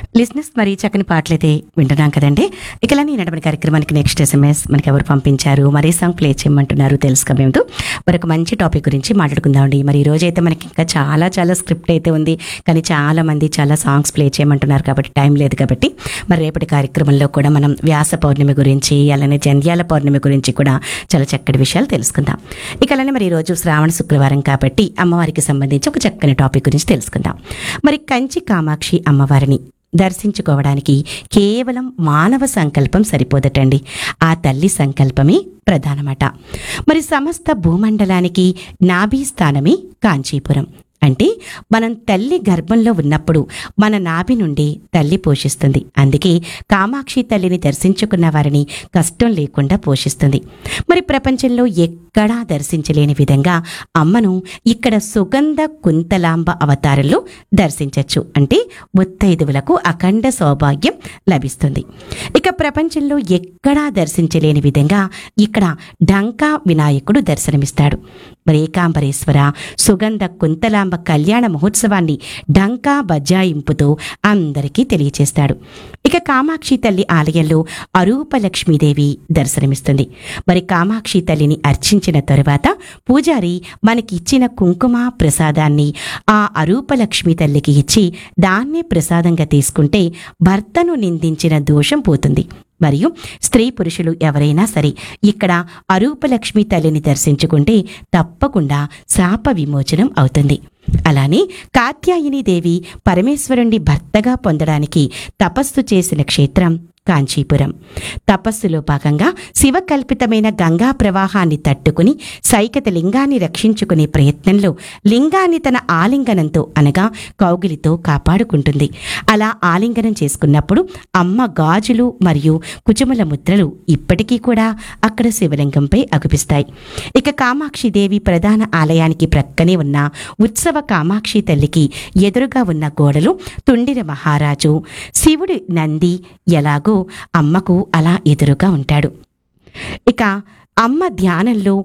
లిజినెస్ మరి చక్కని పాటలైతే వింటున్నాం కదండి ఇక ఈ నడపని కార్యక్రమానికి నెక్స్ట్ ఎస్ఎంఎస్ మనకి ఎవరు పంపించారు మరి ఏ సాంగ్ ప్లే చేయమంటున్నారు తెలుసుకోమేందు మరి ఒక మంచి టాపిక్ గురించి మాట్లాడుకుందామండి మరి ఈ రోజు అయితే మనకి ఇంకా చాలా చాలా స్క్రిప్ట్ అయితే ఉంది కానీ చాలా మంది చాలా సాంగ్స్ ప్లే చేయమంటున్నారు కాబట్టి టైం లేదు కాబట్టి మరి రేపటి కార్యక్రమంలో కూడా మనం వ్యాస పౌర్ణమి గురించి అలానే జంధ్యాల పౌర్ణమి గురించి కూడా చాలా చక్కటి విషయాలు తెలుసుకుందాం ఇక అలానే మరి ఈరోజు శ్రావణ శుక్రవారం కాబట్టి అమ్మవారికి సంబంధించి ఒక చక్కని టాపిక్ గురించి తెలుసుకుందాం మరి కంచి కామాక్షి అమ్మవారిని దర్శించుకోవడానికి కేవలం మానవ సంకల్పం సరిపోదటండి ఆ తల్లి సంకల్పమే ప్రధానమట మరి సమస్త భూమండలానికి నాభి స్థానమే కాంచీపురం అంటే మనం తల్లి గర్భంలో ఉన్నప్పుడు మన నాభి నుండి తల్లి పోషిస్తుంది అందుకే కామాక్షి తల్లిని దర్శించుకున్న వారిని కష్టం లేకుండా పోషిస్తుంది మరి ప్రపంచంలో ఎక్కడా దర్శించలేని విధంగా అమ్మను ఇక్కడ సుగంధ కుంతలాంబ అవతారంలో దర్శించవచ్చు అంటే ముత్తైదువులకు అఖండ సౌభాగ్యం లభిస్తుంది ఇక ప్రపంచంలో ఎక్కడా దర్శించలేని విధంగా ఇక్కడ డంకా వినాయకుడు దర్శనమిస్తాడు మరి ఏకాంబరేశ్వర సుగంధ కుంతలాంబ కళ్యాణ మహోత్సవాన్ని డంకా బజాయింపుతో అందరికీ తెలియచేస్తాడు ఇక కామాక్షి తల్లి ఆలయంలో అరూప లక్ష్మీదేవి దర్శనమిస్తుంది మరి కామాక్షి తల్లిని అర్చించిన తరువాత పూజారి మనకి ఇచ్చిన కుంకుమ ప్రసాదాన్ని ఆ అరూప లక్ష్మీ తల్లికి ఇచ్చి దాన్నే ప్రసాదంగా తీసుకుంటే భర్తను నిందించిన దోషం పోతుంది మరియు స్త్రీ పురుషులు ఎవరైనా సరే ఇక్కడ అరూపలక్ష్మి తల్లిని దర్శించుకుంటే తప్పకుండా శాప విమోచనం అవుతుంది అలానే కాత్యాయిని దేవి పరమేశ్వరుణ్ణి భర్తగా పొందడానికి తపస్సు చేసిన క్షేత్రం కాంచీపురం తపస్సులో భాగంగా శివకల్పితమైన గంగా ప్రవాహాన్ని తట్టుకుని సైకత లింగాన్ని రక్షించుకునే ప్రయత్నంలో లింగాన్ని తన ఆలింగనంతో అనగా కౌగిలితో కాపాడుకుంటుంది అలా ఆలింగనం చేసుకున్నప్పుడు అమ్మ గాజులు మరియు కుచుముల ముద్రలు ఇప్పటికీ కూడా అక్కడ శివలింగంపై అగుపిస్తాయి ఇక కామాక్షి దేవి ప్రధాన ఆలయానికి ప్రక్కనే ఉన్న ఉత్సవ కామాక్షి తల్లికి ఎదురుగా ఉన్న గోడలు తుండిర మహారాజు శివుడి నంది ఎలాగో అమ్మకు అలా ఎదురుగా ఉంటాడు ఇక అమ్మ ధ్యానంలో